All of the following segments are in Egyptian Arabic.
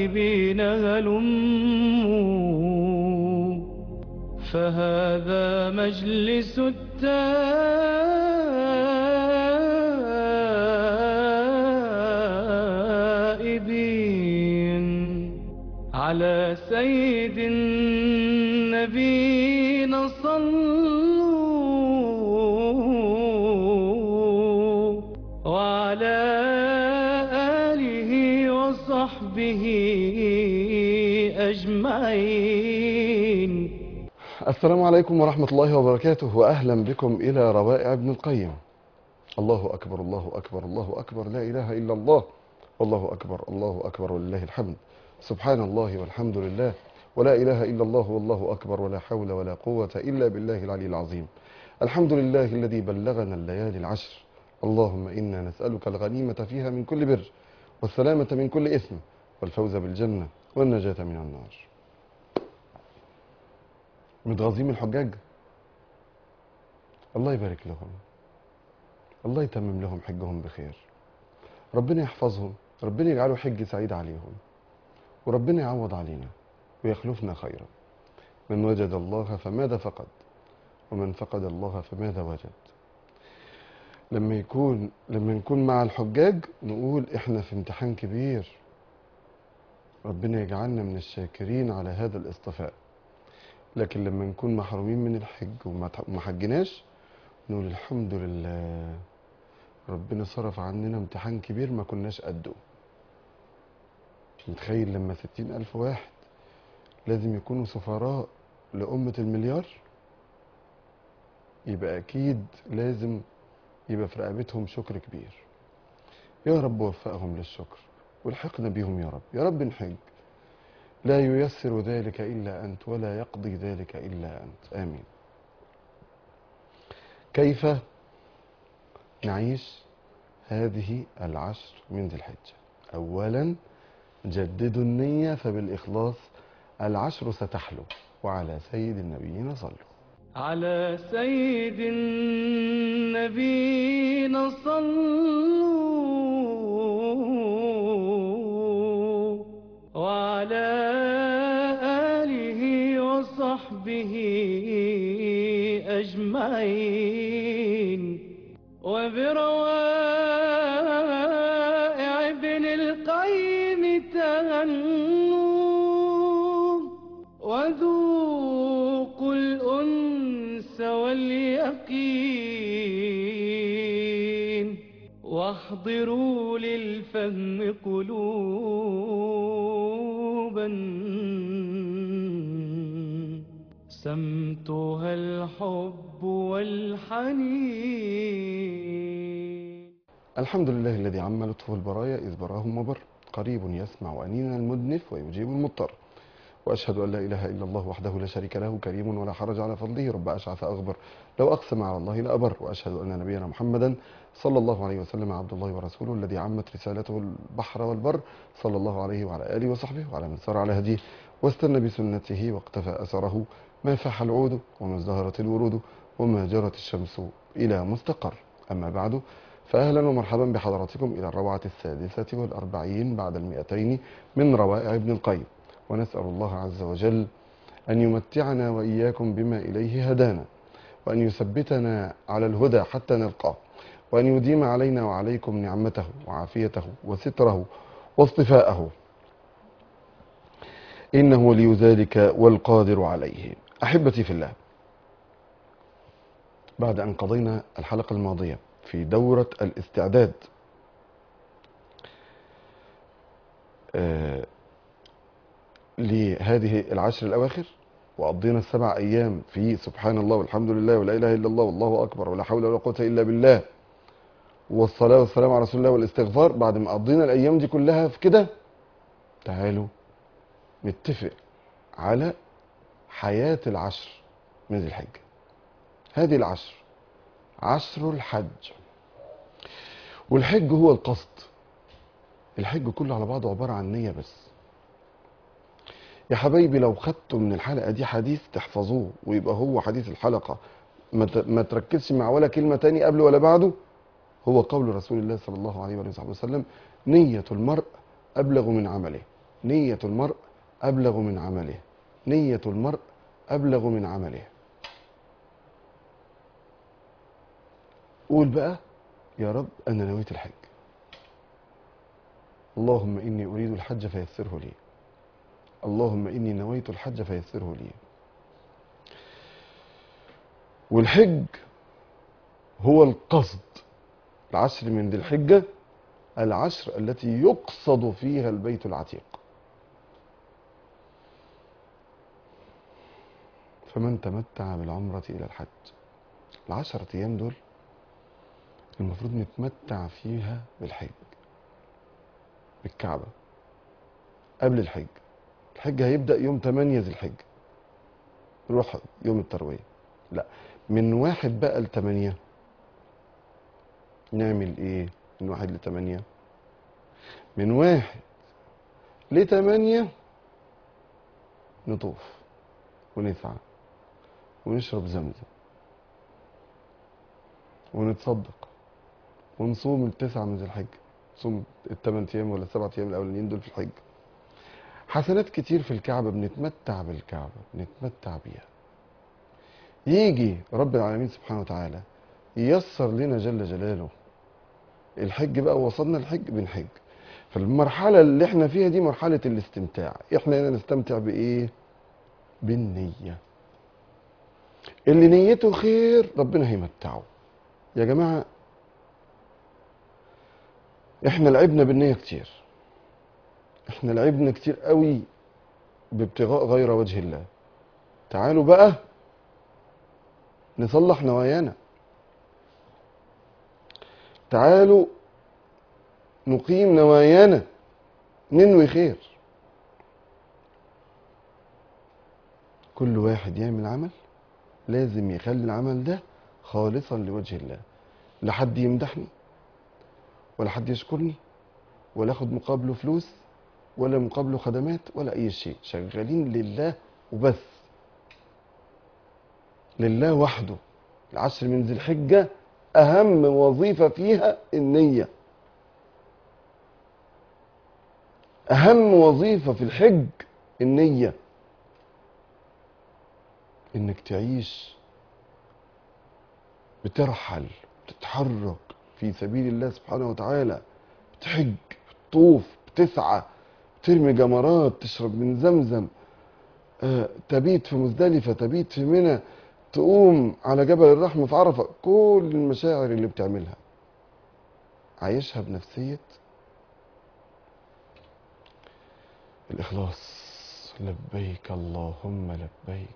التائبين هلموا فهذا مجلس التائبين على سيد النبينا صلوا وعلى آله وصحبه أجمعين السلام عليكم ورحمة الله وبركاته وأهلا بكم إلى روائع ابن القيم الله أكبر الله أكبر الله أكبر لا إله إلا الله والله أكبر الله أكبر ولله الحمد سبحان الله والحمد لله ولا إله إلا الله والله أكبر ولا حول ولا قوة إلا بالله العلي العظيم الحمد لله الذي بلغنا الليالي العشر اللهم إنا نسألك الغنيمة فيها من كل بر والسلامة من كل إثم والفوز بالجنة والنجاة من النار متغاظين الحجاج الله يبارك لهم الله يتمم لهم حجهم بخير ربنا يحفظهم ربنا يجعله حج سعيد عليهم وربنا يعوض علينا ويخلفنا خيرا من وجد الله فماذا فقد ومن فقد الله فماذا وجد لما يكون لما نكون مع الحجاج نقول احنا في امتحان كبير ربنا يجعلنا من الشاكرين على هذا الاصطفاء لكن لما نكون محرومين من الحج وما وما حجناش نقول الحمد لله ربنا صرف عننا امتحان كبير ما كناش قده متخيل لما ستين ألف واحد لازم يكونوا سفراء لأمة المليار يبقى أكيد لازم يبقى في رقبتهم شكر كبير يا رب وفقهم للشكر والحقنا بيهم يا رب يا رب نحج لا ييسر ذلك إلا أنت ولا يقضي ذلك إلا أنت آمين كيف نعيش هذه العشر من ذي الحجة أولا جددوا النية فبالإخلاص العشر ستحلو وعلى سيد النبيين صلوا على سيد النبينا صلوا وعلى آله وصحبه أجمعين وبروائع ابن القيم تهنوا وذوقوا الأنس واليقين واحضروا للفهم قلوبا سمتها الحب والحنين الحمد لله الذي عم لطفه البرايا إذ براهم وبر قريب يسمع أنين المدنف ويجيب المضطر وأشهد أن لا إله إلا الله وحده لا شريك له كريم ولا حرج على فضله رب أشعث أغبر لو أقسم على الله لأبر وأشهد أن نبينا محمدا صلى الله عليه وسلم عبد الله ورسوله الذي عمت رسالته البحر والبر صلى الله عليه وعلى آله وصحبه وعلى من سار على هديه واستنى بسنته واقتفى أثره ما فاح العود وما ازدهرت الورود وما جرت الشمس إلى مستقر أما بعد فأهلا ومرحبا بحضراتكم إلى الروعة السادسة والأربعين بعد المئتين من روائع ابن القيم ونسأل الله عز وجل أن يمتعنا وإياكم بما إليه هدانا وأن يثبتنا على الهدى حتى نلقاه وأن يديم علينا وعليكم نعمته وعافيته وستره واصطفاءه إنه ولي ذلك والقادر عليه أحبتي في الله بعد أن قضينا الحلقة الماضية في دورة الاستعداد آه لهذه العشر الأواخر وقضينا السبع أيام في سبحان الله والحمد لله ولا إله إلا الله والله أكبر ولا حول ولا قوة إلا بالله والصلاة والسلام على رسول الله والاستغفار بعد ما قضينا الأيام دي كلها في كده تعالوا نتفق على حياة العشر من ذي الحجة هذه العشر عشر الحج والحج هو القصد الحج كله على بعضه عبارة عن نية بس يا حبايبي لو خدتوا من الحلقة دي حديث تحفظوه ويبقى هو حديث الحلقة ما ت- ما تركزش مع ولا كلمة تاني قبل ولا بعده هو قول رسول الله صلى الله عليه وآله وصحبه وسلم نية المرء أبلغ من عمله نية المرء أبلغ من عمله نية المرء أبلغ من عمله قول بقى يا رب أنا نويت الحج اللهم إني أريد الحج فيسره لي اللهم إني نويت الحج فيسره لي والحج هو القصد العشر من ذي الحجة العشر التي يقصد فيها البيت العتيق فمن تمتع بالعمرة إلى الحج العشرة أيام دول المفروض نتمتع فيها بالحج بالكعبة قبل الحج الحج هيبدأ يوم 8 ذي الحجة نروح يوم التروية لا من واحد بقى لتمانية نعمل ايه من واحد لتمانية من واحد لتمانية نطوف ونسعى ونشرب زمزم ونتصدق ونصوم التسعة من ذي الحجة نصوم الثمان ايام ولا السبعة ايام الاولانيين دول في الحج حسنات كتير في الكعبة بنتمتع بالكعبة بنتمتع بيها يجي رب العالمين سبحانه وتعالى ييسر لنا جل جلاله الحج بقى وصلنا الحج بنحج فالمرحلة اللي احنا فيها دي مرحلة الاستمتاع احنا هنا نستمتع بايه بالنية اللي نيته خير ربنا هيمتعه يا جماعة احنا لعبنا بالنية كتير احنا لعبنا كتير قوي بابتغاء غير وجه الله تعالوا بقى نصلح نوايانا تعالوا نقيم نوايانا ننوي خير كل واحد يعمل عمل لازم يخلي العمل ده خالصا لوجه الله لا حد يمدحني ولا حد يشكرني ولا اخد مقابله فلوس ولا مقابله خدمات ولا اي شيء شغالين لله وبس لله وحده العشر من ذي الحجة أهم وظيفة فيها النية أهم وظيفة في الحج النية إنك تعيش بترحل بتتحرك في سبيل الله سبحانه وتعالى بتحج بتطوف بتسعى بترمي جمرات تشرب من زمزم آه، تبيت في مزدلفة تبيت في منى تقوم على جبل الرحمة في عرفة كل المشاعر اللي بتعملها عايشها بنفسية الإخلاص لبيك اللهم لبيك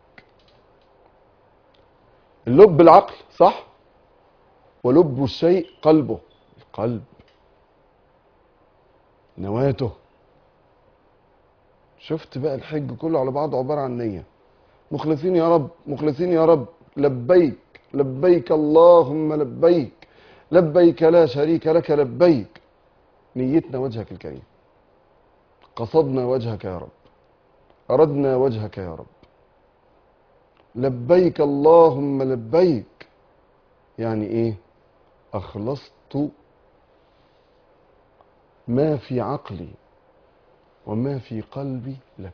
اللب العقل صح ولب الشيء قلبه القلب نواته شفت بقى الحج كله على بعضه عبارة عن نية مخلصين يا رب مخلصين يا رب لبيك لبيك اللهم لبيك لبيك لا شريك لك لبيك نيتنا وجهك الكريم قصدنا وجهك يا رب أردنا وجهك يا رب لبيك اللهم لبيك يعني ايه أخلصت ما في عقلي وما في قلبي لك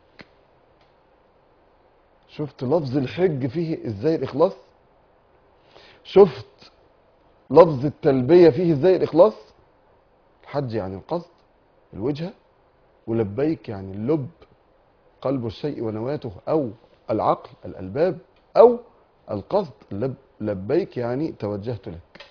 شفت لفظ الحج فيه ازاي الاخلاص شفت لفظ التلبية فيه ازاي الاخلاص الحج يعني القصد الوجهة ولبيك يعني اللب قلب الشيء ونواته او العقل الالباب او القصد لب لبيك يعني توجهت لك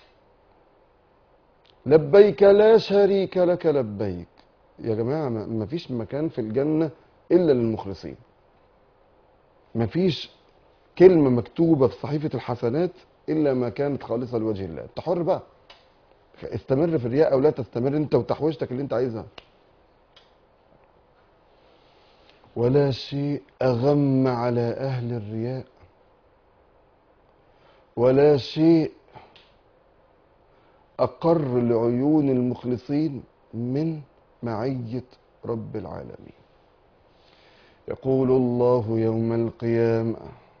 لبيك لا شريك لك لبيك يا جماعة ما ما فيش مكان في الجنة إلا للمخلصين ما فيش كلمة مكتوبة في صحيفة الحسنات إلا ما كانت خالصة لوجه الله أنت حر بقى استمر في الرياء أو لا تستمر أنت وتحويشتك اللي أنت عايزها ولا شيء أغم على أهل الرياء ولا شيء أقر لعيون المخلصين من معية رب العالمين يقول الله يوم القيامة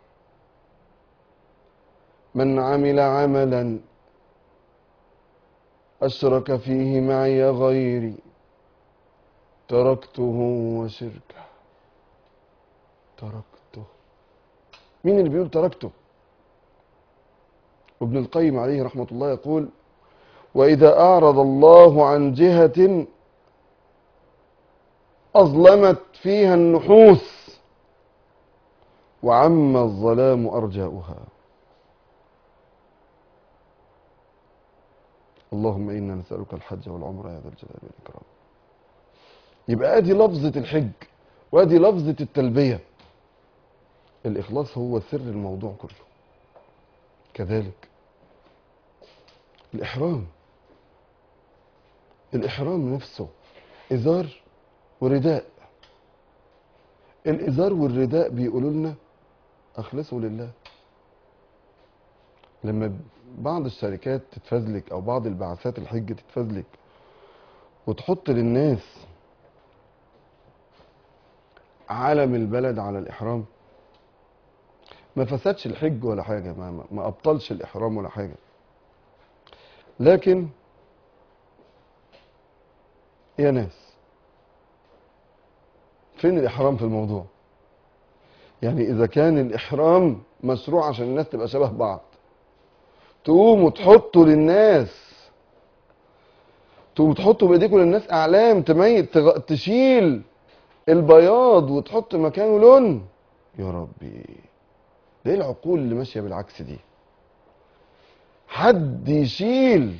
من عمل عملا أشرك فيه معي غيري تركته وشركه تركته مين اللي بيقول تركته وابن القيم عليه رحمة الله يقول وإذا أعرض الله عن جهة أظلمت فيها النحوس وعم الظلام أرجاؤها اللهم إنا نسألك الحج والعمرة يا ذا الجلال والإكرام يبقى ادي لفظة الحج وادي لفظة التلبية الإخلاص هو سر الموضوع كله كذلك الإحرام الإحرام نفسه إزار ورداء الإزار والرداء بيقولوا لنا أخلصوا لله لما بعض الشركات تتفزلك أو بعض البعثات الحج تتفزلك وتحط للناس علم البلد على الإحرام ما فسدش الحج ولا حاجة ما, ما- ما أبطلش الإحرام ولا حاجة لكن يا ناس فين الإحرام في الموضوع يعني إذا كان الإحرام مشروع عشان الناس تبقى شبه بعض تقوموا تحطوا للناس تقوموا تحطوا بإيديكم للناس أعلام تميز تغ- تشيل البياض وتحط مكانه لون يا ربي ده ايه العقول اللي ماشيه بالعكس دي حد يشيل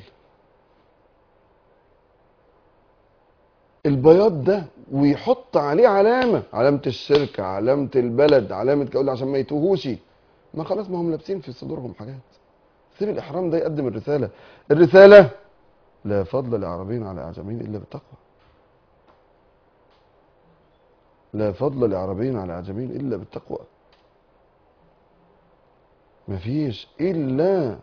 البياض ده ويحط عليه علامه علامه الشركه علامه البلد علامه كقول عشان ما يتوهوش ما خلاص ما هم لابسين في صدورهم حاجات سيب الاحرام ده يقدم الرساله الرساله لا فضل لعربي على اعجمين الا بالتقوى لا فضل لعربي على اعجمين الا بالتقوى مفيش الا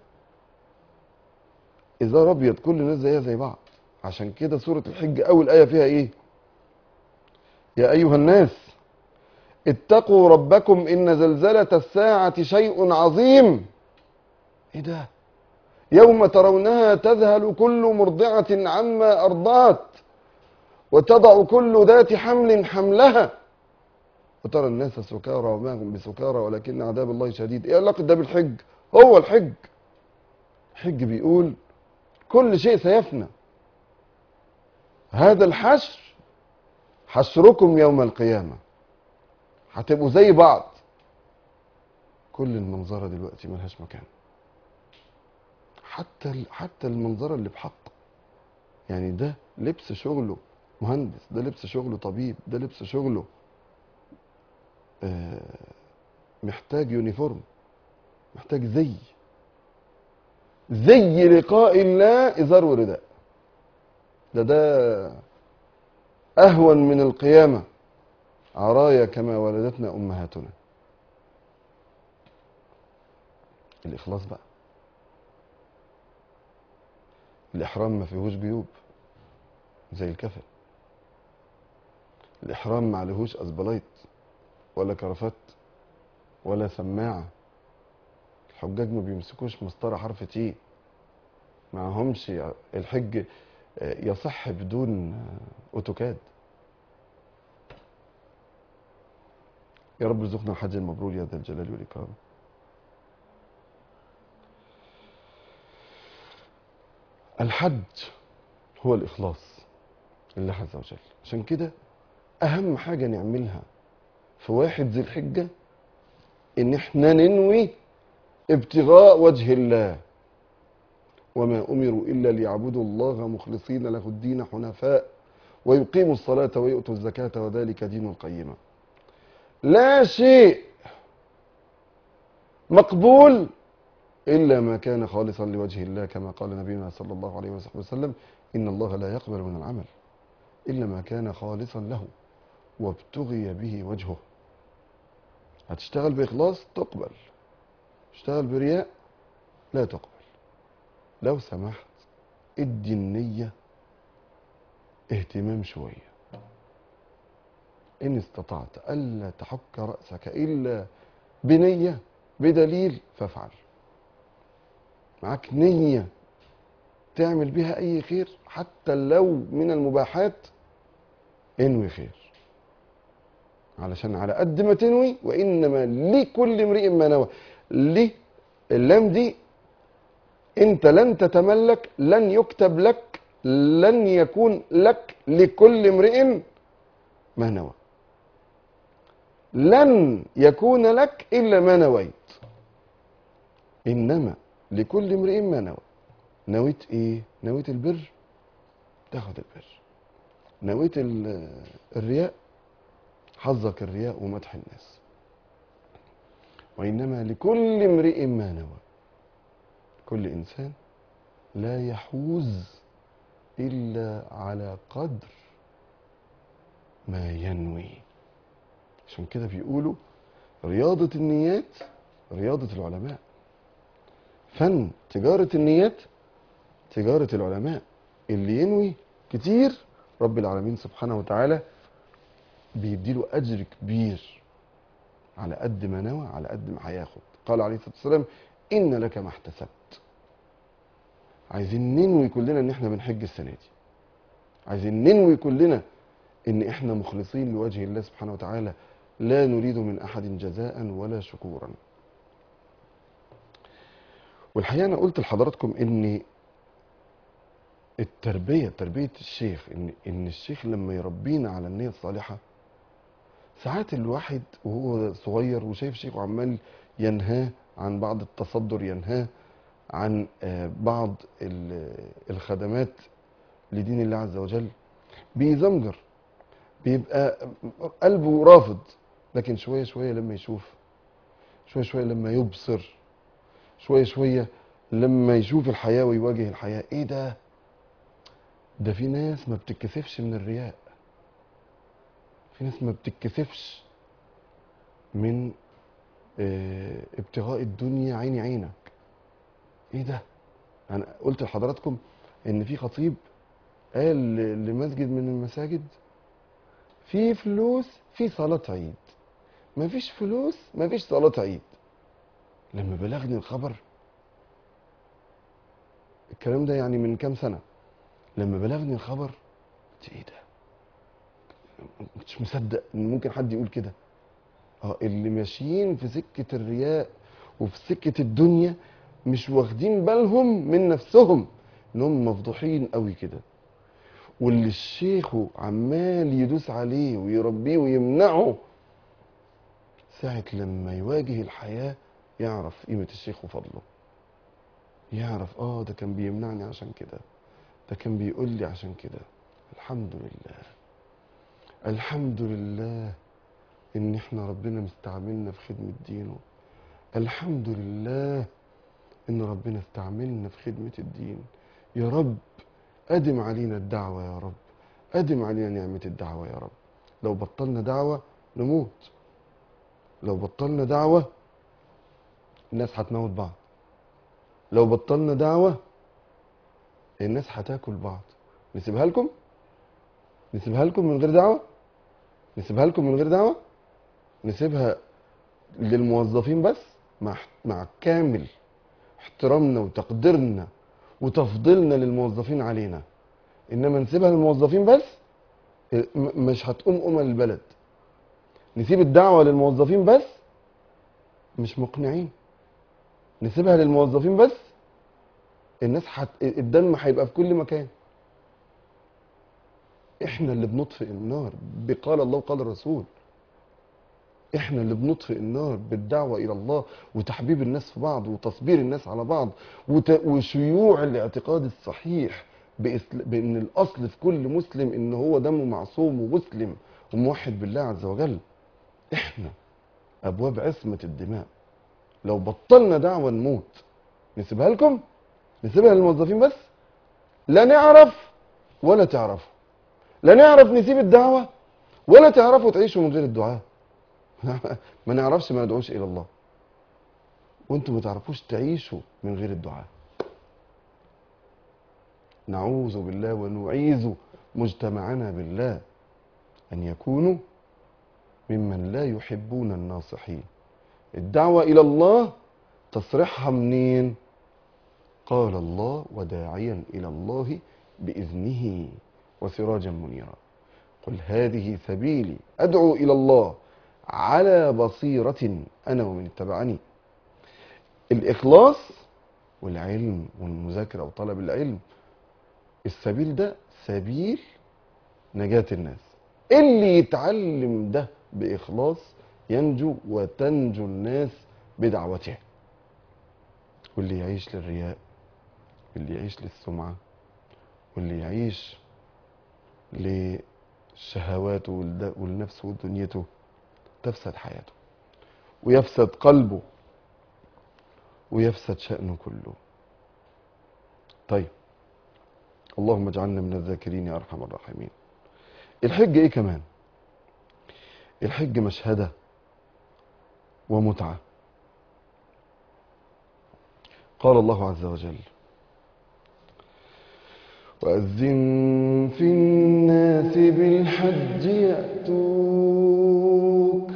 ازار ابيض كل الناس زيها زي بعض عشان كده سوره الحج اول ايه فيها ايه يا ايها الناس اتقوا ربكم ان زلزله الساعه شيء عظيم ايه ده يوم ترونها تذهل كل مرضعه عما ارضعت وتضع كل ذات حمل حملها وترى الناس سكارى وما هم بسكارى ولكن عذاب الله شديد ايه علاقه ده بالحج هو الحج الحج بيقول كل شيء سيفنى هذا الحشر حشركم يوم القيامة هتبقوا زي بعض كل المنظرة دلوقتي ملهاش مكان حتى ال- حتى المنظرة اللي بحق يعني ده لبس شغله مهندس ده لبس شغله طبيب ده لبس شغله آه، محتاج يونيفورم محتاج زي زي لقاء الله ازار ورداء ده ده اهون من القيامه عرايا كما ولدتنا امهاتنا الاخلاص بقى الاحرام ما فيهوش جيوب زي الكفن الاحرام ما عليهوش ازبلايت ولا كرافات ولا سماعه الحجاج ما بيمسكوش مسطره حرف تي معهمش الحج يصح بدون اوتوكاد يا رب ارزقنا الحج المبرور يا ذا الجلال والاكرام الحج هو الاخلاص لله عز وجل عشان كده اهم حاجه نعملها في واحد ذي الحجه ان احنا ننوي ابتغاء وجه الله وما امروا الا ليعبدوا الله مخلصين له الدين حنفاء ويقيموا الصلاه ويؤتوا الزكاه وذلك دين القيمه لا شيء مقبول الا ما كان خالصا لوجه الله كما قال نبينا صلى الله عليه وصحبه وسلم ان الله لا يقبل من العمل الا ما كان خالصا له وابتغي به وجهه هتشتغل باخلاص تقبل تشتغل برياء لا تقبل لو سمحت ادي النية اهتمام شوية إن استطعت ألا تحك رأسك إلا بنية بدليل فافعل معاك نية تعمل بها أي خير حتى لو من المباحات انوي خير علشان على قد ما تنوي وانما لكل امرئ ما نوى ليه اللام دي انت لن تتملك لن يكتب لك لن يكون لك لكل امرئ ما نوى لن يكون لك الا ما نويت انما لكل امرئ ما نوى نويت ايه نويت البر تاخد البر نويت ال- الرياء حظك الرياء ومدح الناس وانما لكل امرئ ما نوى كل انسان لا يحوز الا على قدر ما ينوي عشان كده بيقولوا رياضة النيات رياضة العلماء فن تجارة النيات تجارة العلماء اللي ينوي كتير رب العالمين سبحانه وتعالى بيديله أجر كبير على قد ما نوى على قد ما هياخد قال عليه الصلاة والسلام إن لك ما احتسبت عايزين ننوي كلنا إن إحنا بنحج السنة دي عايزين ننوي كلنا إن إحنا مخلصين لوجه الله سبحانه وتعالى لا نريد من أحد جزاء ولا شكورا والحقيقة أنا قلت لحضراتكم إن التربية تربية الشيخ إن إن الشيخ لما يربينا على النية الصالحة ساعات الواحد وهو صغير وشايف شيخه عمال ينهاه عن بعض التصدر ينهاه عن آه، بعض ال- الخدمات لدين الله عز وجل بيزمجر بيبقى قلبه رافض لكن شوية شوية لما يشوف شوية شوية لما يبصر شوية شوية لما يشوف الحياة ويواجه الحياة ايه ده ده في ناس ما بتتكسفش من الرياء في ناس ما بتتكسفش من آه، ابتغاء الدنيا عيني عينك ايه ده انا قلت لحضراتكم ان في خطيب قال ل- لمسجد من المساجد في فلوس في صلاة عيد ما فيش فلوس ما فيش صلاة عيد لما بلغني الخبر الكلام ده يعني من كام سنة لما بلغني الخبر قلت ايه ده ما كنتش مصدق ان ممكن حد يقول كده اه اللي ماشيين في سكة الرياء وفي سكة الدنيا مش واخدين بالهم من نفسهم انهم مفضوحين قوي كده واللي الشيخ عمال يدوس عليه ويربيه ويمنعه ساعة لما يواجه الحياة يعرف قيمة الشيخ وفضله يعرف اه ده كان بيمنعني عشان كده ده كان بيقول لي عشان كده الحمد لله الحمد لله ان احنا ربنا مستعملنا في خدمة دينه الحمد لله ان ربنا استعملنا في خدمة الدين يا رب ادم علينا الدعوة يا رب ادم علينا نعمة الدعوة يا رب لو بطلنا دعوة نموت لو بطلنا دعوة الناس هتموت بعض لو بطلنا دعوة الناس هتاكل بعض نسيبها لكم نسيبها لكم من غير دعوة نسيبها لكم من غير دعوة نسيبها للموظفين بس مع مع كامل احترامنا وتقديرنا وتفضيلنا للموظفين علينا انما نسيبها للموظفين بس م- مش هتقوم أمة البلد نسيب الدعوة للموظفين بس مش مقنعين نسيبها للموظفين بس الناس حت... الدم هيبقى في كل مكان احنا اللي بنطفئ النار بقال الله وقال الرسول احنا اللي بنطفئ النار بالدعوة الى الله وتحبيب الناس في بعض وتصبير الناس على بعض وت... وشيوع الاعتقاد الصحيح بإسل... بان الاصل في كل مسلم ان هو دمه معصوم ومسلم وموحد بالله عز وجل احنا ابواب عصمة الدماء لو بطلنا دعوة نموت نسيبها لكم نسيبها للموظفين بس لا نعرف ولا تعرفوا لا نعرف نسيب الدعوة ولا تعرفوا تعيشوا من غير الدعاء ما نعرفش ما ندعوش إلى الله وانتم ما تعرفوش تعيشوا من غير الدعاء نعوذ بالله ونعيذ مجتمعنا بالله أن يكونوا ممن لا يحبون الناصحين الدعوة إلى الله تصريحها منين قال الله وداعيا إلى الله بإذنه وسراجا منيرا قل هذه سبيلي أدعو إلى الله على بصيرة أنا ومن اتبعني الإخلاص والعلم والمذاكرة وطلب العلم السبيل ده سبيل نجاة الناس اللي يتعلم ده بإخلاص ينجو وتنجو الناس بدعوته واللي يعيش للرياء واللي يعيش للسمعة واللي يعيش لشهواته والد- والنفس ودنيته تفسد حياته ويفسد قلبه ويفسد شأنه كله طيب اللهم اجعلنا من الذاكرين يا ارحم الراحمين الحج ايه كمان الحج مشهده ومتعه قال الله عز وجل وأذن في الناس بالحج يأتوك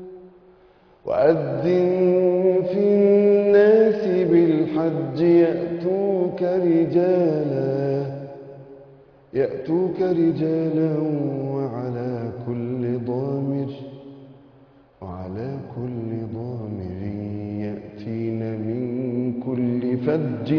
وأذن في الناس بالحج يأتوك رجالا يأتوك رجالا وعلى كل ضامر وعلى كل ضامر يأتين من كل فج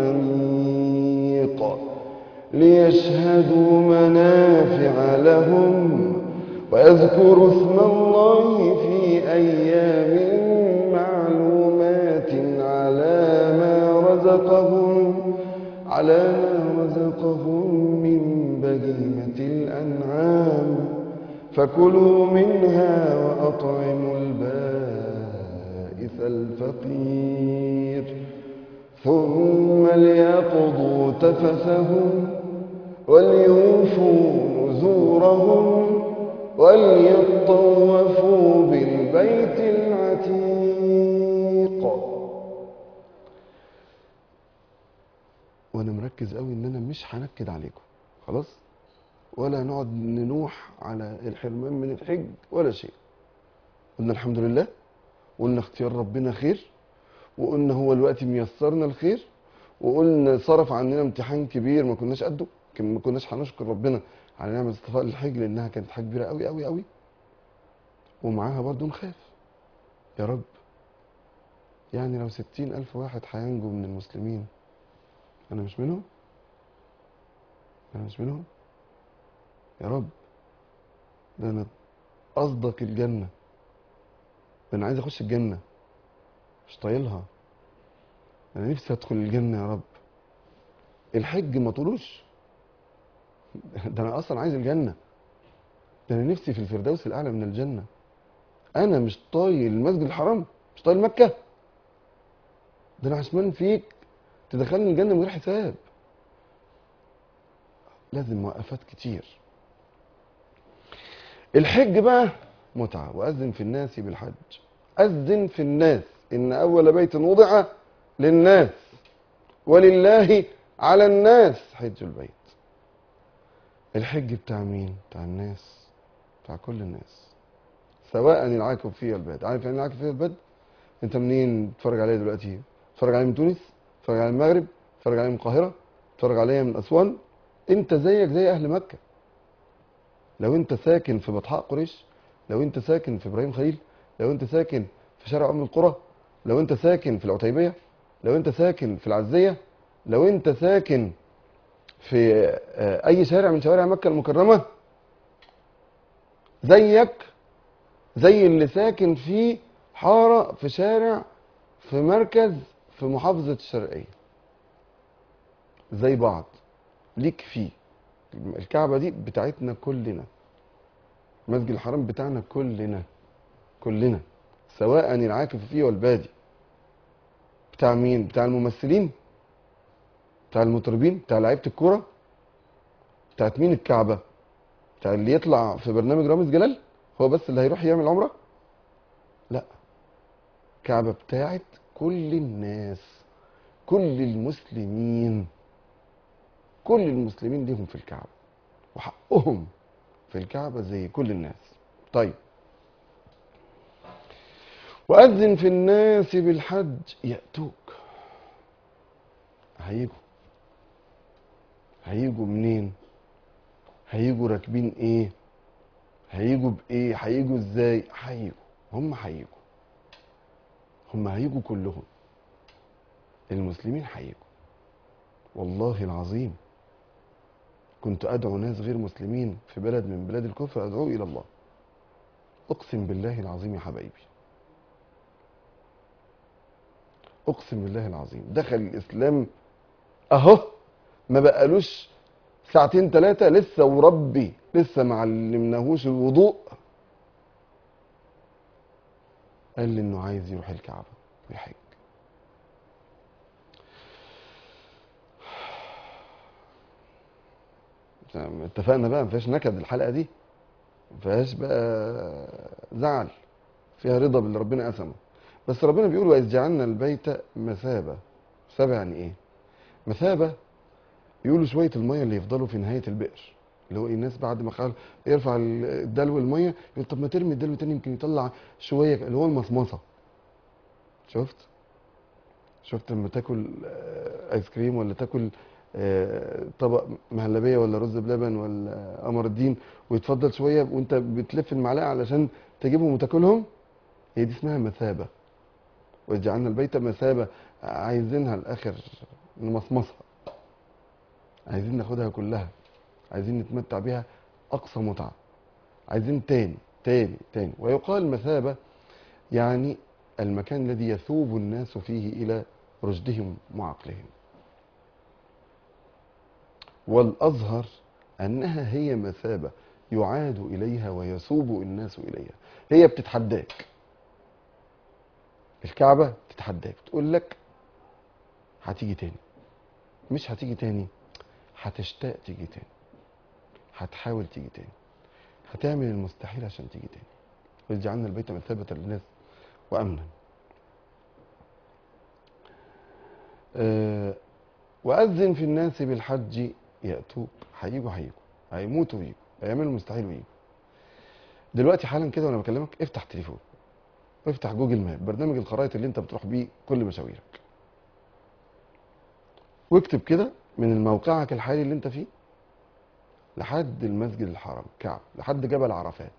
عميق ليشهدوا منافع لهم ويذكروا اسم الله في أيام معلومات على ما رزقهم على ما رزقهم من بهيمة الأنعام فكلوا منها وأطعموا البائس الفقير ثم ليقضوا تفثهم وليوفوا نذورهم وليطوفوا بالبيت العتيق وانا مركز قوي ان انا مش هنكد عليكم خلاص ولا نقعد ننوح على الحرمان من الحج ولا شيء قلنا الحمد لله وقلنا اختيار ربنا خير وقلنا هو الوقت ميسرنا الخير وقلنا صرف عننا امتحان كبير ما كناش قده كان ما كناش هنشكر ربنا على نعمه اصطفاء للحج لانها كانت حاجه كبيره قوي قوي قوي ومعاها برضو نخاف يا رب يعني لو ستين ألف واحد هينجو من المسلمين أنا مش منهم أنا مش منهم يا رب ده أنا قصدك الجنة ده أنا عايز أخش الجنة مش طايلها أنا نفسي أدخل الجنة يا رب الحج ما طولوش ده أنا أصلا عايز الجنة ده أنا نفسي في الفردوس الأعلى من الجنة أنا مش طايل المسجد الحرام مش طايل مكة ده أنا عشمان فيك تدخلني الجنة من غير حساب لازم وقفات كتير الحج بقى متعة وأذن في الناس بالحج أذن في الناس إن أول بيت وضع للناس ولله على الناس حج البيت الحج بتاع مين؟ بتاع الناس بتاع كل الناس سواء العاكف فيها الباد عارف يعني العاكف فيها الباد؟ انت منين بتتفرج عليا دلوقتي؟ بتتفرج عليا من تونس؟ بتتفرج عليا من المغرب؟ بتتفرج عليا من القاهرة؟ بتتفرج عليا من أسوان؟ انت زيك زي أهل مكة لو انت ساكن في بطحاء قريش لو انت ساكن في ابراهيم خليل لو انت ساكن في شارع ام القرى لو انت ساكن في العتيبيه لو انت ساكن في العزيه لو انت ساكن في آه، اي شارع من شوارع مكه المكرمه زيك زي اللي ساكن في حاره في شارع في مركز في محافظه الشرقيه زي بعض ليك فيه الكعبه دي بتاعتنا كلنا المسجد الحرام بتاعنا كلنا كلنا سواء العاكف فيه والبادي بتاع مين بتاع الممثلين بتاع المطربين بتاع لعيبه الكوره بتاعت مين الكعبه بتاع اللي يطلع في برنامج رامز جلال هو بس اللي هيروح يعمل عمره لا الكعبه بتاعت كل الناس كل المسلمين كل المسلمين ليهم في الكعبه وحقهم في الكعبه زي كل الناس طيب وأذن في الناس بالحج يأتوك هيجوا هيجوا منين هيجوا راكبين ايه هيجوا بايه هيجوا ازاي هيجوا هم هيجوا هم هيجوا كلهم المسلمين هيجوا والله العظيم كنت ادعو ناس غير مسلمين في بلد من بلاد الكفر ادعو الى الله اقسم بالله العظيم يا حبايبي اقسم بالله العظيم دخل الاسلام اهو ما بقالوش ساعتين ثلاثة لسه وربي لسه ما علمناهوش الوضوء قال لي انه عايز يروح الكعبة ويحج اتفقنا بقى ما فيهاش نكد الحلقة دي ما فيهاش بقى زعل فيها رضا باللي ربنا قسمه بس ربنا بيقول وإذ جعلنا البيت مثابة مثابة يعني ايه مثابة يقولوا شويه الميه اللي يفضلوا في نهايه البئر اللي هو إيه الناس بعد ما خال يرفع الدلو الميه يقول طب ما ترمي الدلو تاني يمكن يطلع شويه اللي هو المصمصه شفت شفت لما تاكل آه، ايس كريم ولا تاكل آه، طبق مهلبيه ولا رز بلبن ولا قمر الدين ويتفضل شويه وانت بتلف المعلقه علشان تجيبهم وتاكلهم هي دي اسمها مثابه وجعلنا البيت مثابه عايزينها الاخر نمصمصها عايزين ناخدها كلها عايزين نتمتع بها اقصى متعه عايزين تاني تاني تاني ويقال مثابه يعني المكان الذي يثوب الناس فيه الى رشدهم وعقلهم والازهر انها هي مثابه يعاد اليها ويثوب الناس اليها هي بتتحداك الكعبه بتتحداك بتقول لك هتيجي تاني مش هتيجي تاني هتشتاق تيجي تاني هتحاول تيجي تاني هتعمل المستحيل عشان تيجي تاني وإذ جعلنا البيت مثابة للناس وأمنا أه وأذن في الناس بالحج يأتوك هيجوا هيجوا هيموتوا ويجوا هيعملوا المستحيل ويجوا دلوقتي حالا كده وانا بكلمك افتح تليفون وافتح جوجل ماب برنامج الخرائط اللي انت بتروح بيه كل مشاويرك واكتب كده من موقعك الحالي اللي انت فيه لحد المسجد الحرام كعب لحد جبل عرفات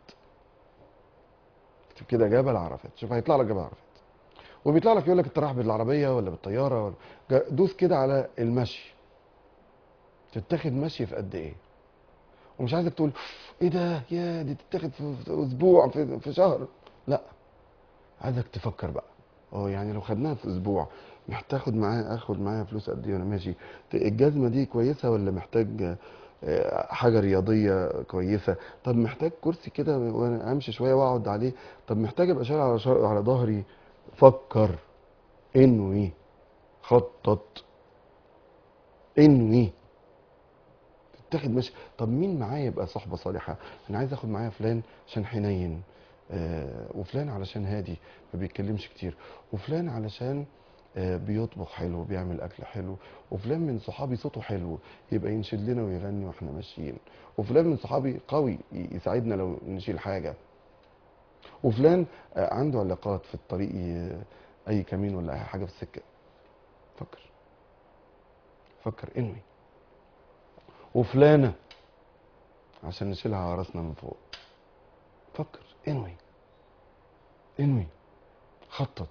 اكتب كده جبل عرفات شوف هيطلع لك جبل عرفات وبيطلع لك يقول لك انت رايح بالعربيه ولا بالطياره ولا جا- دوس كده على المشي تتاخد مشي في قد ايه ومش عايزك تقول ايه ده يا دي تتاخد في في اسبوع في, في شهر لا عايزك تفكر بقى اه يعني لو خدناها في اسبوع محتاج اخد معايا اخد معايا فلوس قد ايه وانا ماشي ت- الجزمه دي كويسه ولا محتاج آه، حاجه رياضيه كويسه طب محتاج كرسي كده وانا امشي شويه واقعد عليه طب محتاج ابقى شايل على شا- على ظهري فكر انوي خطط انوي تتاخد ماشي طب مين معايا يبقى صحبه صالحه انا عايز اخد معايا فلان عشان حنين آه وفلان علشان هادي ما بيتكلمش كتير وفلان علشان آه بيطبخ حلو بيعمل اكل حلو وفلان من صحابي صوته حلو يبقى ينشد لنا ويغني واحنا ماشيين وفلان من صحابي قوي ي- يساعدنا لو نشيل حاجه وفلان آه عنده علاقات في الطريق ي- اي كمين ولا اي حاجه في السكه فكر فكر انوي وفلانه عشان نشيلها على راسنا من فوق فكر انوي انوي خطط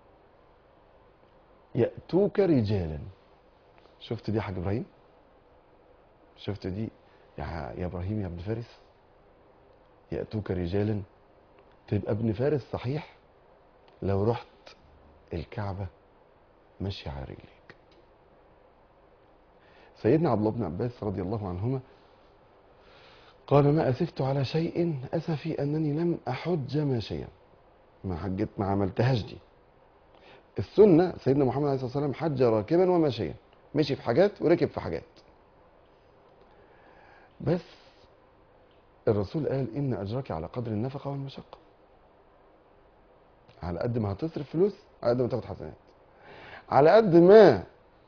يأتوك رجالا شفت دي يا حاج ابراهيم شفت دي يا يا ابراهيم يا ابن فارس يأتوك رجالا تبقى ابن فارس صحيح لو رحت الكعبة ماشي على رجليك سيدنا عبد الله بن عباس رضي الله عنهما قال ما أسفت على شيء أسفي أنني لم أحج ماشيا ما حجت ما عملتهاش دي السنة سيدنا محمد عليه الصلاة والسلام حج راكبا وماشيا مشي في حاجات وركب في حاجات بس الرسول قال إن أجرك على قدر النفقة والمشقة على قد ما هتصرف فلوس على قد ما تاخد حسنات على قد ما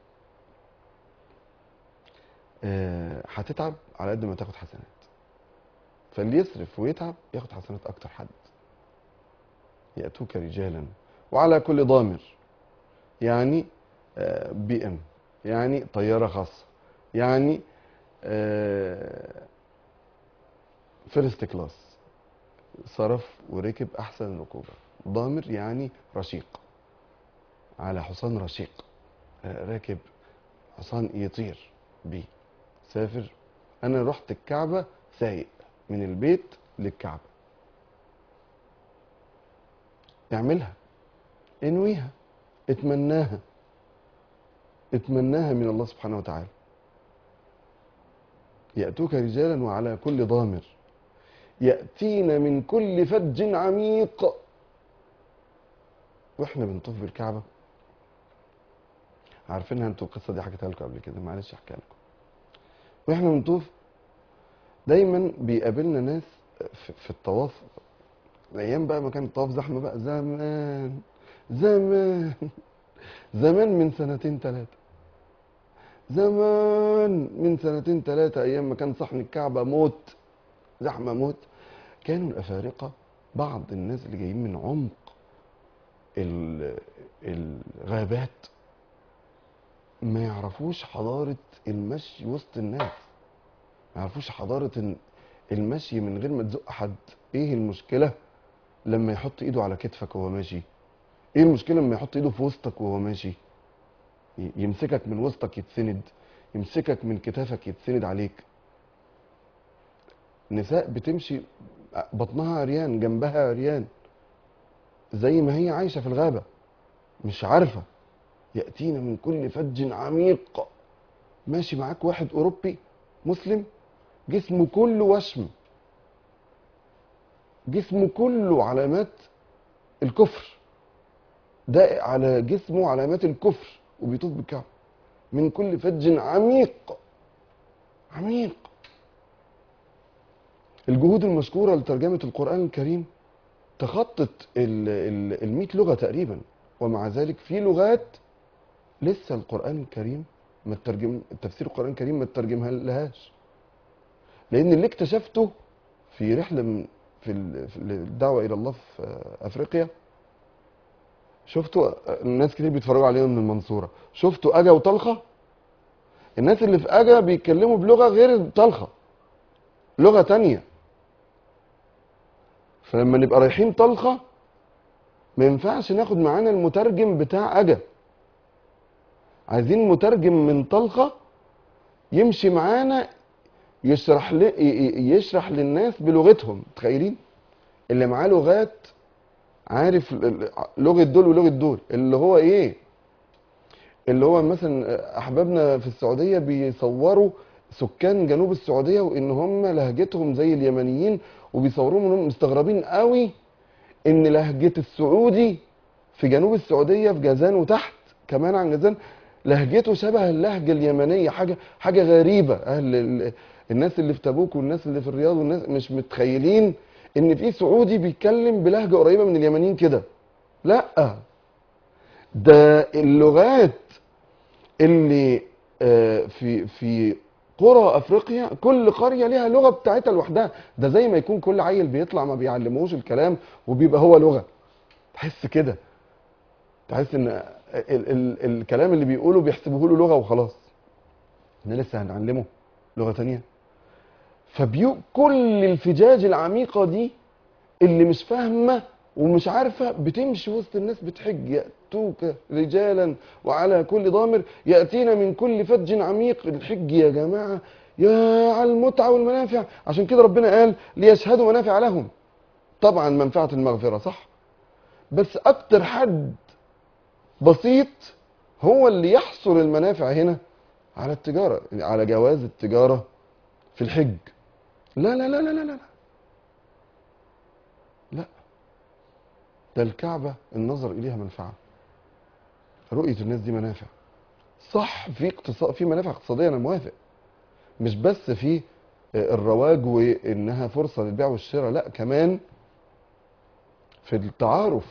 آه، هتتعب على قد ما تاخد حسنات فاللي يصرف ويتعب ياخد حسنات اكتر حد ياتوك رجالا وعلى كل ضامر يعني آه، بي ام يعني طياره خاصه يعني فيرست كلاس صرف وركب احسن ركوبه ضامر يعني رشيق على حصان رشيق آه، راكب حصان يطير بيه سافر انا رحت الكعبه سايق من البيت للكعبه اعملها انويها اتمناها اتمناها من الله سبحانه وتعالى يأتوك رجالا وعلى كل ضامر يأتين من كل فج عميق واحنا بنطوف بالكعبة عارفينها انتوا القصة دي حكيتها لكم قبل كده معلش احكيها لكم واحنا بنطوف دايما بيقابلنا ناس في, في الطواف ايام بقى ما كان الطواف زحمة بقى زمان زمان زمان من سنتين ثلاثة زمان من سنتين ثلاثة أيام ما كان صحن الكعبة موت زحمة موت كانوا الأفارقة بعض الناس اللي جايين من عمق ال- الغابات ما يعرفوش حضارة المشي وسط الناس ما يعرفوش حضارة ال- المشي من غير ما تزق حد ايه المشكلة لما يحط ايده على كتفك وهو ماشي ايه المشكلة لما يحط ايده في وسطك وهو ماشي ي- يمسكك من وسطك يتسند يمسكك من كتافك يتسند عليك نساء بتمشي بطنها عريان جنبها عريان زي ما هي عايشة في الغابة مش عارفة يأتينا من كل فج عميق ماشي معاك واحد أوروبي مسلم جسمه كله وشم جسمه كله علامات الكفر ده على جسمه علامات الكفر وبيطوف بالكعبة من كل فج عميق عميق الجهود المذكورة لترجمة القرآن الكريم تخطت ال 100 لغة تقريبا ومع ذلك في لغات لسه القرآن الكريم ما ترجم تفسير القرآن الكريم ما ترجمها لهاش لأن اللي اكتشفته في رحلة من في ال- في الدعوة إلى الله في أفريقيا شفتوا الناس كتير بيتفرجوا علينا من المنصورة شفتوا أجا وطلخة الناس اللي في أجا بيتكلموا بلغة غير طلخة لغة تانية فلما نبقى رايحين طلخة ما ينفعش ناخد معانا المترجم بتاع أجا عايزين مترجم من طلخة يمشي معانا يشرح ل... ي- ي- يشرح للناس بلغتهم تخيلين اللي معاه لغات عارف ال- ال- لغة دول ولغة دول اللي هو ايه اللي هو مثلا احبابنا في السعودية بيصوروا سكان جنوب السعودية وان هم لهجتهم زي اليمنيين وبيصوروهم انهم مستغربين قوي ان لهجة السعودي في جنوب السعودية في جازان وتحت كمان عن جازان لهجته شبه اللهجة اليمنية حاجة حاجة غريبة اهل ال- الناس اللي في تبوك والناس اللي في الرياض والناس مش متخيلين ان في سعودي بيتكلم بلهجة قريبة من اليمنيين كده لا ده اللغات اللي آه، في في قرى افريقيا كل قريه ليها لغه بتاعتها لوحدها ده زي ما يكون كل عيل بيطلع ما بيعلموش الكلام وبيبقى هو لغه تحس كده تحس ان ال ال الكلام اللي بيقوله بيحسبوه له لغه وخلاص احنا لسه هنعلمه لغه تانية فبيو كل الفجاج العميقه دي اللي مش فاهمه ومش عارفه بتمشي وسط الناس بتحج ياتوك رجالا وعلى كل ضامر ياتينا من كل فج عميق الحج يا جماعه يا على المتعه والمنافع عشان كده ربنا قال ليشهدوا منافع لهم طبعا منفعه المغفره صح بس اكتر حد بسيط هو اللي يحصر المنافع هنا على التجاره على جواز التجاره في الحج لا لا لا لا لا لا لا ده الكعبة النظر إليها منفعة رؤية الناس دي منافع صح في اقتصاد في منافع اقتصادية أنا موافق مش بس في الرواج وإنها فرصة للبيع والشراء لا كمان في التعارف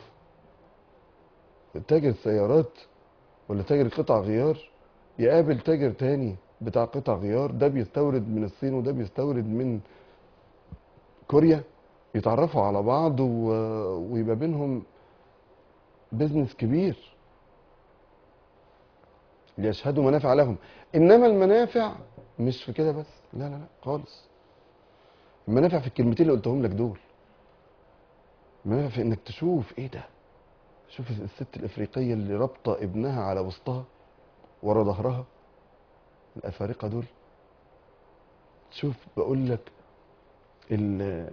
تاجر سيارات ولا تاجر قطع غيار يقابل تاجر تاني بتاع قطع غيار ده بيستورد من الصين وده بيستورد من كوريا يتعرفوا على بعض و... ويبقى بينهم بيزنس كبير ليشهدوا منافع لهم انما المنافع مش في كده بس لا لا لا خالص المنافع في الكلمتين اللي قلتهم لك دول منافع في انك تشوف ايه ده شوف الست الافريقيه اللي رابطه ابنها على وسطها ورا ظهرها الافارقه دول شوف بقول لك ال-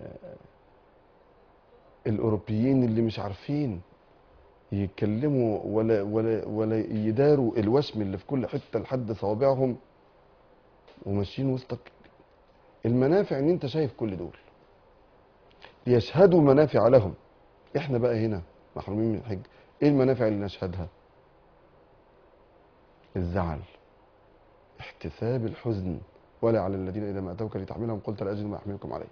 الاوروبيين اللي مش عارفين يتكلموا ولا ولا ولا يداروا الوشم اللي في كل حته لحد صوابعهم وماشيين وسطك المنافع ان انت شايف كل دول ليشهدوا منافع لهم احنا بقى هنا محرومين من الحج ايه المنافع اللي نشهدها الزعل احتساب الحزن ولا على الذين اذا ما اتوك لتحملهم قلت لا اجد ما احملكم عليه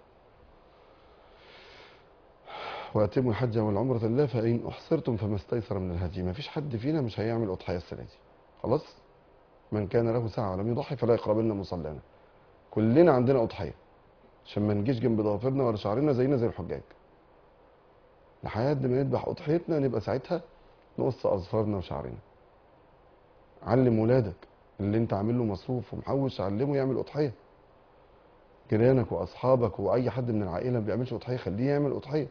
واتموا الحج والعمرة لله فإن أحصرتم فما استيسر من الهدي ما فيش حد فينا مش هيعمل أضحية السنة دي خلاص من كان له ساعة ولم يضحي فلا يقربن مصلانا كلنا عندنا أضحية عشان ما نجيش جنب ضوافرنا ولا شعرنا زينا زي الحجاج لحد ما نذبح أضحيتنا نبقى ساعتها نقص أظفارنا وشعرنا علم ولادك اللي انت عامل له مصروف ومحوش علمه يعمل أضحية جيرانك وأصحابك وأي حد من العائلة ما بيعملش أضحية خليه يعمل أضحية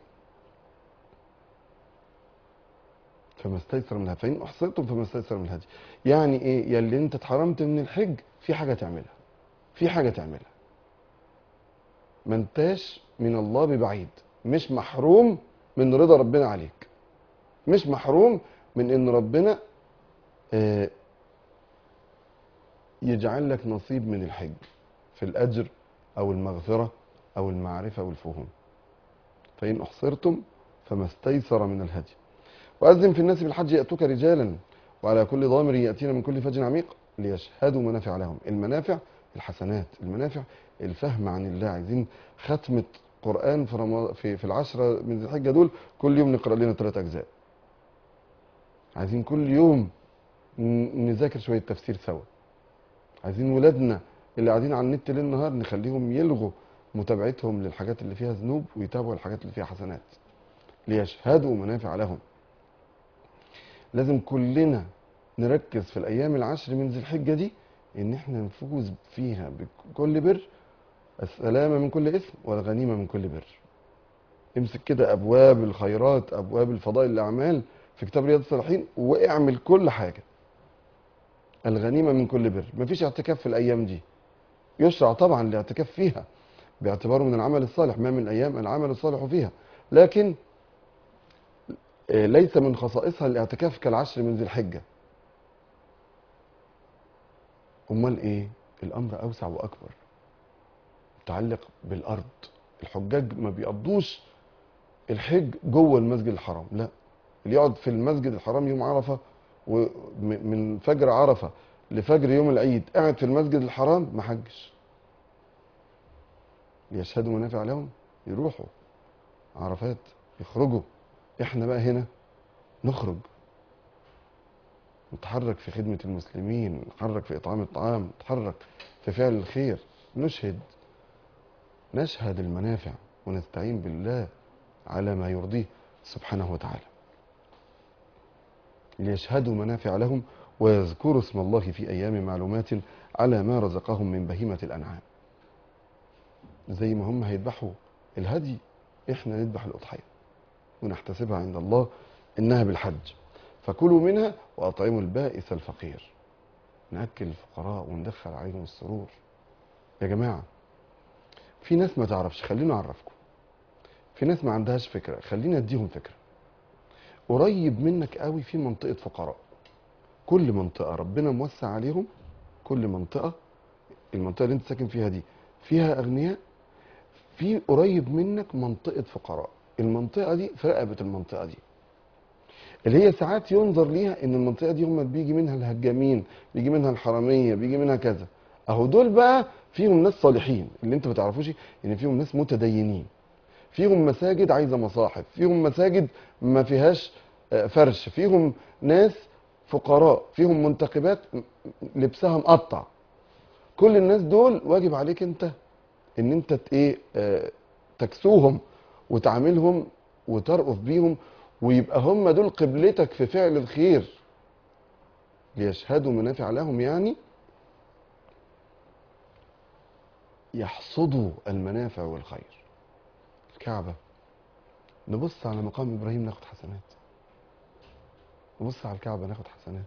فما استيسر من الهدي فإن أحصرتم فما استيسر من الهدي يعني إيه يا اللي أنت اتحرمت من الحج في حاجة تعملها في حاجة تعملها ما انتاش من الله ببعيد مش محروم من رضا ربنا عليك مش محروم من ان ربنا آه، يجعل لك نصيب من الحج في الاجر او المغفره او المعرفه والفهوم فان احصرتم فما استيسر من الهدي واذن في الناس بالحج ياتوك رجالا وعلى كل ضامر ياتين من كل فج عميق ليشهدوا منافع لهم المنافع الحسنات المنافع الفهم عن الله عايزين ختمه قران في رمضان في, في العشره من ذي الحجه دول كل يوم نقرا لنا ثلاث اجزاء عايزين كل يوم ن- نذاكر شويه تفسير سوا عايزين ولادنا اللي قاعدين على النت ليل نهار نخليهم يلغوا متابعتهم للحاجات اللي فيها ذنوب ويتابعوا الحاجات اللي فيها حسنات ليشهدوا منافع لهم لازم كلنا نركز في الايام العشر من ذي الحجه دي ان احنا نفوز فيها بكل بر السلامه من كل اثم والغنيمه من كل بر امسك كده ابواب الخيرات ابواب الفضائل الاعمال في كتاب رياض الصالحين واعمل كل حاجه الغنيمه من كل بر مفيش اعتكاف في الايام دي يشرع طبعا الاعتكاف فيها باعتباره من العمل الصالح ما من الايام العمل الصالح فيها لكن آه، ليس من خصائصها الاعتكاف كالعشر من ذي الحجه امال ايه الامر اوسع واكبر متعلق بالارض الحجاج ما بيقضوش الحج جوه المسجد الحرام لا اللي يقعد في المسجد الحرام يوم عرفه ومن فجر عرفه لفجر يوم العيد قاعد في المسجد الحرام ما حجش ليشهدوا منافع لهم يروحوا عرفات يخرجوا احنا بقى هنا نخرج نتحرك في خدمة المسلمين نتحرك في إطعام الطعام نتحرك في فعل الخير نشهد نشهد المنافع ونستعين بالله على ما يرضيه سبحانه وتعالى ليشهدوا منافع لهم ويذكروا اسم الله في أيام معلومات على ما رزقهم من بهيمة الأنعام زي ما هم هيذبحوا الهدي احنا نذبح الأضحية ونحتسبها عند الله إنها بالحج فكلوا منها وأطعموا البائس الفقير نأكل الفقراء وندخل عليهم السرور يا جماعة في ناس ما تعرفش خلينا أعرفكم في ناس ما عندهاش فكرة خلينا أديهم فكرة قريب منك قوي في منطقة فقراء كل منطقة ربنا موسع عليهم كل منطقة المنطقة اللي انت ساكن فيها دي فيها أغنياء في قريب منك منطقة فقراء المنطقة دي في رقبة المنطقة دي اللي هي ساعات ينظر ليها ان المنطقة دي هم بيجي منها الهجامين بيجي منها الحرامية بيجي منها كذا اهو دول بقى فيهم ناس صالحين اللي انت ما تعرفوش ان فيهم ناس متدينين فيهم مساجد عايزة مصاحف فيهم مساجد ما فيهاش آه، فرش فيهم ناس فقراء فيهم منتخبات م- لبسها مقطع كل الناس دول واجب عليك انت ان انت ت- ايه آه، تكسوهم وتعاملهم وترأف بيهم ويبقى هم دول قبلتك في فعل الخير ليشهدوا منافع لهم يعني يحصدوا المنافع والخير الكعبة نبص على مقام ابراهيم ناخد حسنات نبص على الكعبه ناخد حسنات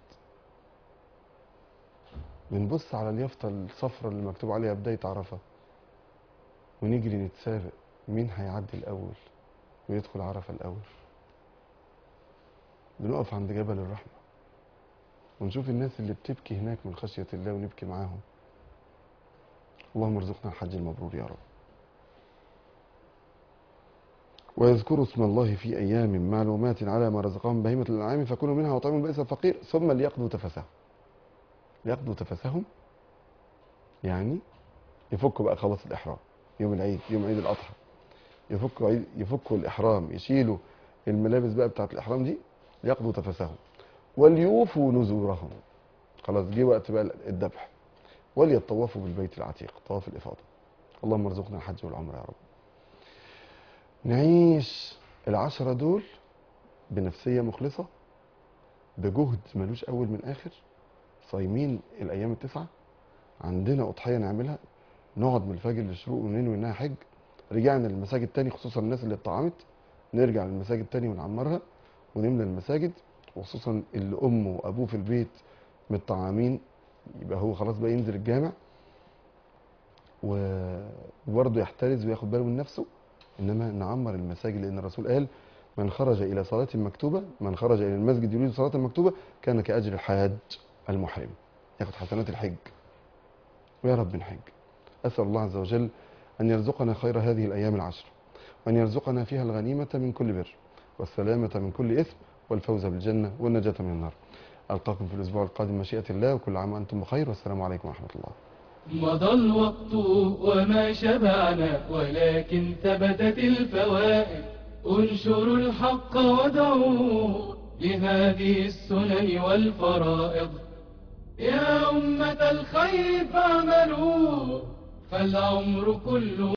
بنبص على اليافطه الصفراء اللي مكتوب عليها بدايه عرفه ونجري نتسابق مين هيعدي الاول ويدخل عرفه الاول بنقف عند جبل الرحمه ونشوف الناس اللي بتبكي هناك من خشيه الله ونبكي معاهم اللهم ارزقنا الحج المبرور يا رب ويذكروا اسم الله في أيام معلومات على ما رزقهم بهيمة الأنعام فكلوا منها وطعموا بئس الفقير ثم ليقضوا تفسهم ليقضوا تفسهم يعني يفكوا بقى خلاص الإحرام يوم العيد يوم عيد الأضحى يفكوا عيد يفكوا الإحرام يشيلوا الملابس بقى بتاعت الإحرام دي ليقضوا تفسهم وليوفوا نذورهم خلاص جه وقت بقى الذبح وليطوفوا بالبيت العتيق طواف الإفاضة اللهم ارزقنا الحج والعمرة يا رب نعيش العشرة دول بنفسية مخلصة بجهد ملوش أول من آخر صايمين الأيام التسعة عندنا أضحية نعملها نقعد من الفجر للشروق وننوي إنها حج رجعنا للمساجد تاني خصوصا الناس اللي اتطعمت نرجع للمساجد تاني ونعمرها ونملى المساجد وخصوصا اللي أمه وأبوه في البيت متطعمين يبقى هو خلاص بقى ينزل الجامع و- وبرضه يحترز وياخد باله من نفسه انما نعمر المساجد لان الرسول قال من خرج الى صلاه مكتوبه من خرج الى المسجد يريد صلاه مكتوبه كان كاجر الحاج المحرم ياخد حسنات الحج ويا رب نحج اسال الله عز وجل ان يرزقنا خير هذه الايام العشر وان يرزقنا فيها الغنيمه من كل بر والسلامه من كل اثم والفوز بالجنه والنجاه من النار القاكم في الاسبوع القادم مشيئه الله وكل عام وانتم بخير والسلام عليكم ورحمه الله مضى الوقت وما شبعنا ولكن ثبتت الفوائد انشروا الحق ودعوا لهذه السنن والفرائض يا أمة الخير فاعملوا فالعمر كله